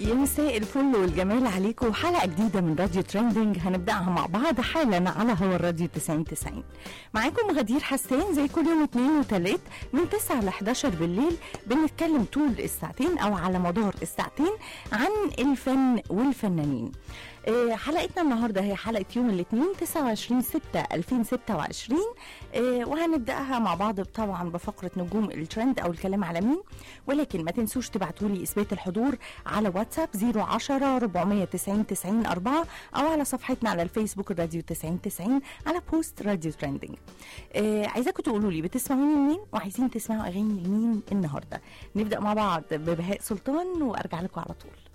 يا مساء الفل والجمال عليكم حلقة جديدة من راديو ترندنج هنبدأها مع بعض حالا على هوا الراديو 90 90 معاكم غدير حسان زي كل يوم اثنين وثلاث من 9 ل 11 بالليل بنتكلم طول الساعتين أو على مدار الساعتين عن الفن والفنانين آه، حلقتنا النهارده هي حلقه يوم الاثنين 29 6 2026 آه، وهنبداها مع بعض طبعا بفقره نجوم الترند او الكلام على مين ولكن ما تنسوش تبعتوا لي اثبات الحضور على واتساب 010 490 90 4 او على صفحتنا على الفيسبوك الراديو 90 90 على بوست راديو ترندنج آه عايزاكم تقولوا لي بتسمعوني منين وعايزين تسمعوا اغاني لمين النهارده نبدا مع بعض ببهاء سلطان وارجع لكم على طول